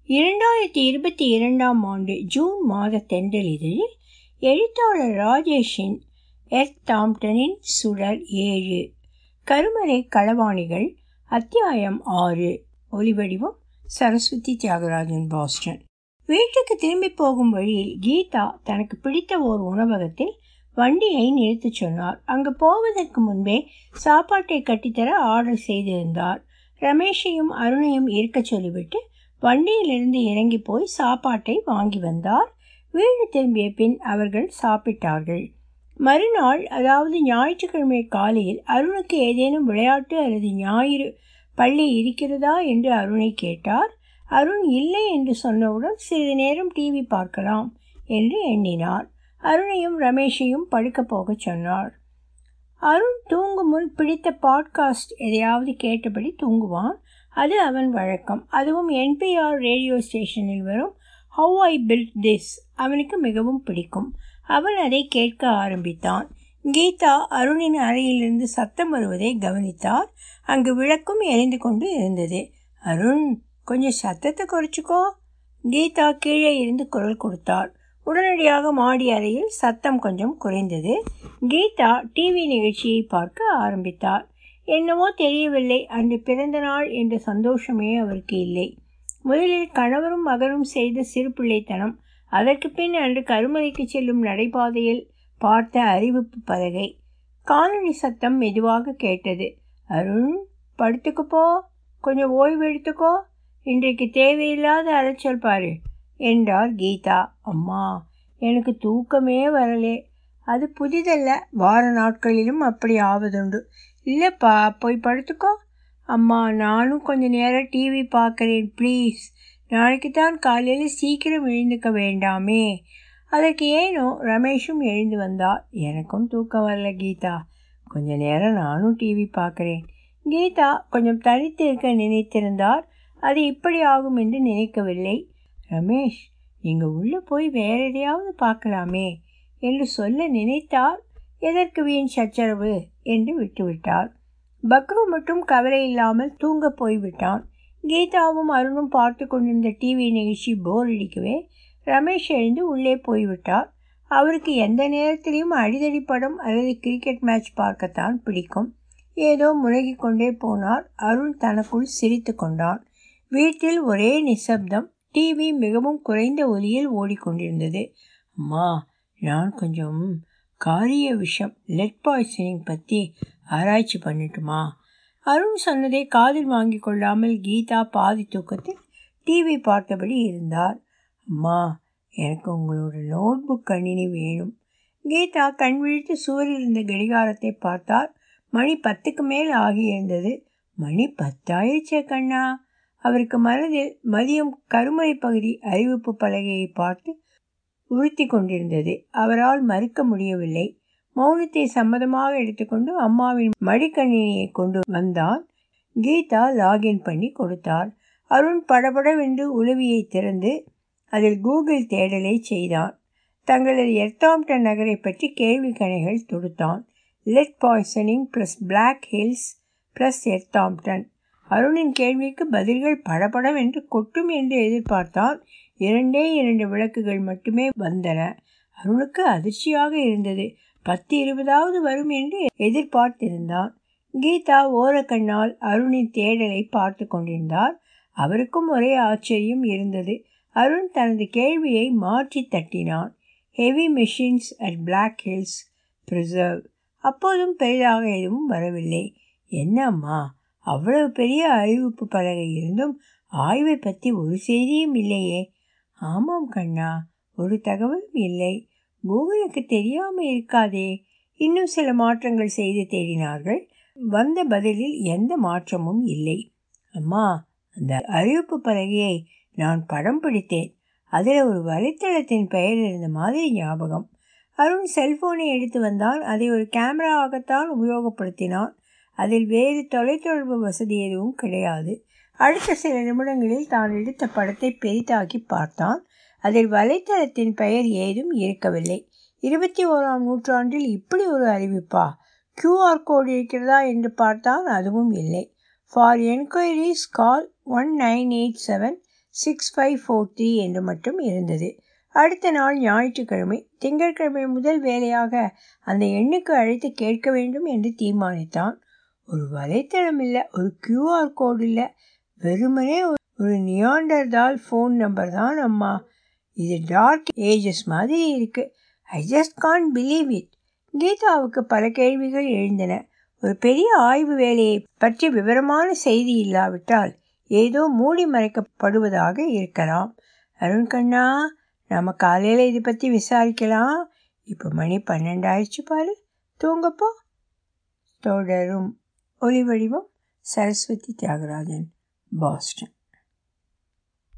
இரண்டாயிரத்தி இருபத்தி இரண்டாம் ஆண்டு ஜூன் மாத தென்றலிதழில் எழுத்தாளர் ராஜேஷின் எர்த் தாம்ப்டனின் சுடர் ஏழு கருமறை களவாணிகள் அத்தியாயம் ஆறு ஒலிவடிவம் சரஸ்வதி தியாகராஜன் பாஸ்டன் வீட்டுக்கு திரும்பி போகும் வழியில் கீதா தனக்கு பிடித்த ஓர் உணவகத்தில் வண்டியை நிறுத்தச் சொன்னார் அங்கு போவதற்கு முன்பே சாப்பாட்டை கட்டித்தர ஆர்டர் செய்திருந்தார் ரமேஷையும் அருணையும் இருக்கச் சொல்லிவிட்டு வண்டியிலிருந்து இறங்கி போய் சாப்பாட்டை வாங்கி வந்தார் வீடு திரும்பிய பின் அவர்கள் சாப்பிட்டார்கள் மறுநாள் அதாவது ஞாயிற்றுக்கிழமை காலையில் அருணுக்கு ஏதேனும் விளையாட்டு அல்லது ஞாயிறு பள்ளி இருக்கிறதா என்று அருணை கேட்டார் அருண் இல்லை என்று சொன்னவுடன் சிறிது நேரம் டிவி பார்க்கலாம் என்று எண்ணினார் அருணையும் ரமேஷையும் படுக்கப் போகச் சொன்னார் அருண் தூங்கும் முன் பிடித்த பாட்காஸ்ட் எதையாவது கேட்டபடி தூங்குவான் அது அவன் வழக்கம் அதுவும் என்பிஆர் ரேடியோ ஸ்டேஷனில் வரும் ஹவ் ஐ பில்ட் திஸ் அவனுக்கு மிகவும் பிடிக்கும் அவன் அதை கேட்க ஆரம்பித்தான் கீதா அருணின் அறையிலிருந்து சத்தம் வருவதை கவனித்தார் அங்கு விளக்கும் எரிந்து கொண்டு இருந்தது அருண் கொஞ்சம் சத்தத்தை குறைச்சிக்கோ கீதா கீழே இருந்து குரல் கொடுத்தார் உடனடியாக மாடி அறையில் சத்தம் கொஞ்சம் குறைந்தது கீதா டிவி நிகழ்ச்சியை பார்க்க ஆரம்பித்தார் என்னவோ தெரியவில்லை அன்று பிறந்த நாள் என்ற சந்தோஷமே அவருக்கு இல்லை முதலில் கணவரும் மகனும் செய்த சிறு பிள்ளைத்தனம் அதற்கு பின் அன்று கருமலைக்கு செல்லும் நடைபாதையில் பார்த்த அறிவிப்பு பலகை காலனி சத்தம் மெதுவாக கேட்டது அருண் படுத்துக்கு போ கொஞ்சம் ஓய்வு எடுத்துக்கோ இன்றைக்கு தேவையில்லாத அலைச்சல் பாரு என்றார் கீதா அம்மா எனக்கு தூக்கமே வரலே அது புதிதல்ல வார நாட்களிலும் அப்படி ஆவதுண்டு இல்லைப்பா போய் படுத்துக்கோ அம்மா நானும் கொஞ்ச நேரம் டிவி பார்க்குறேன் ப்ளீஸ் நாளைக்கு தான் காலையில் சீக்கிரம் எழுந்துக்க வேண்டாமே அதற்கு ஏனோ ரமேஷும் எழுந்து வந்தார் எனக்கும் தூக்கம் வரல கீதா கொஞ்ச நேரம் நானும் டிவி பார்க்குறேன் கீதா கொஞ்சம் தனித்து இருக்க நினைத்திருந்தார் அது இப்படி ஆகும் என்று நினைக்கவில்லை ரமேஷ் நீங்கள் உள்ளே போய் வேற எதையாவது பார்க்கலாமே என்று சொல்ல நினைத்தார் எதற்கு வீண் சச்சரவு என்று விட்டுவிட்டார் பக்ரு மட்டும் கவலை இல்லாமல் தூங்க போய்விட்டான் கீதாவும் அருணும் பார்த்து கொண்டிருந்த டிவி நிகழ்ச்சி போர் அடிக்கவே ரமேஷ் எழுந்து உள்ளே போய்விட்டார் அவருக்கு எந்த நேரத்திலையும் அடிதடி படம் அல்லது கிரிக்கெட் மேட்ச் பார்க்கத்தான் பிடிக்கும் ஏதோ முழகி கொண்டே போனார் அருண் தனக்குள் சிரித்து கொண்டான் வீட்டில் ஒரே நிசப்தம் டிவி மிகவும் குறைந்த ஒலியில் ஓடிக்கொண்டிருந்தது அம்மா நான் கொஞ்சம் காரிய விஷம் லெட் பாய்சனிங் பற்றி ஆராய்ச்சி பண்ணட்டுமா அருண் சொன்னதை காதில் வாங்கி கொள்ளாமல் கீதா பாதி தூக்கத்தில் டிவி பார்த்தபடி இருந்தார் அம்மா எனக்கு உங்களோட நோட் புக் கணினி வேணும் கீதா கண் விழித்து சுவரில் இருந்த கடிகாரத்தை பார்த்தார் மணி பத்துக்கு மேல் ஆகியிருந்தது மணி பத்தாயிடுச்சே கண்ணா அவருக்கு மனதில் மதியம் கருமறை பகுதி அறிவிப்பு பலகையை பார்த்து உறுத்தி கொண்டிருந்தது அவரால் மறுக்க முடியவில்லை மௌனத்தை சம்மதமாக எடுத்துக்கொண்டு அம்மாவின் மடிக்கணினியை கொண்டு வந்தான் கீதா லாகின் பண்ணி கொடுத்தார் அருண் படபடவென்று உதவியை திறந்து அதில் கூகுள் தேடலை செய்தான் தங்களது எர்த்தாம்டன் நகரை பற்றி கேள்வி கணைகள் தொடுத்தான் lead poisoning plus Black Hills plus Earthampton அருணின் கேள்விக்கு பதில்கள் படபடவென்று கொட்டும் என்று எதிர்பார்த்தான் இரண்டே இரண்டு விளக்குகள் மட்டுமே வந்தன அருணுக்கு அதிர்ச்சியாக இருந்தது பத்து இருபதாவது வரும் என்று எதிர்பார்த்திருந்தான் கீதா ஓரக்கண்ணால் அருணின் தேடலை பார்த்து கொண்டிருந்தார் அவருக்கும் ஒரே ஆச்சரியம் இருந்தது அருண் தனது கேள்வியை மாற்றி தட்டினான் heavy machines at Black Hills preserve அப்போதும் பெரிதாக எதுவும் வரவில்லை என்னம்மா அவ்வளவு பெரிய அறிவிப்பு பலகை இருந்தும் ஆய்வை பற்றி ஒரு செய்தியும் இல்லையே ஆமாம் கண்ணா ஒரு தகவலும் இல்லை கூகுளுக்கு தெரியாமல் இருக்காதே இன்னும் சில மாற்றங்கள் செய்து தேடினார்கள் வந்த பதிலில் எந்த மாற்றமும் இல்லை அம்மா அந்த அறிவிப்பு பலகையை நான் படம் பிடித்தேன் அதில் ஒரு வலைத்தளத்தின் பெயர் இருந்த மாதிரி ஞாபகம் அருண் செல்போனை எடுத்து வந்தான் அதை ஒரு கேமராவாகத்தான் உபயோகப்படுத்தினான் அதில் வேறு தொலைத்தொடர்பு வசதி எதுவும் கிடையாது அடுத்த சில நிமிடங்களில் தான் எடுத்த படத்தை பெரிதாக்கி பார்த்தான் அதில் வலைத்தளத்தின் பெயர் ஏதும் இருக்கவில்லை இருபத்தி ஓராம் நூற்றாண்டில் இப்படி ஒரு அறிவிப்பா கியூஆர் கோடு இருக்கிறதா என்று பார்த்தால் அதுவும் இல்லை for enquiries call one nine eight seven six five four three என்று மட்டும் இருந்தது அடுத்த நாள் ஞாயிற்றுக்கிழமை திங்கட்கிழமை முதல் வேலையாக அந்த எண்ணுக்கு அழைத்து கேட்க வேண்டும் என்று தீர்மானித்தான் ஒரு வலைத்தளம் இல்லை ஒரு கியூஆர் கோடு இல்லை வெறுமனே ஒரு நியாண்டர்தால் ஃபோன் நம்பர் தான் அம்மா இது டார்க் ஏஜஸ் மாதிரி இருக்கு I just can't believe it கீதாவுக்கு பல கேள்விகள் எழுந்தன ஒரு பெரிய ஆய்வு வேலையை பற்றி விவரமான செய்தி இல்லாவிட்டால் ஏதோ மூடி மறைக்கப்படுவதாக இருக்கலாம் அருண் கண்ணா நம்ம காலையில் இதை பற்றி விசாரிக்கலாம் இப்போ மணி பன்னெண்டாயிடுச்சு பாரு தூங்கப்போ தொடரும் ஒலி வடிவம் சரஸ்வதி தியாகராஜன் பாஸ்டன்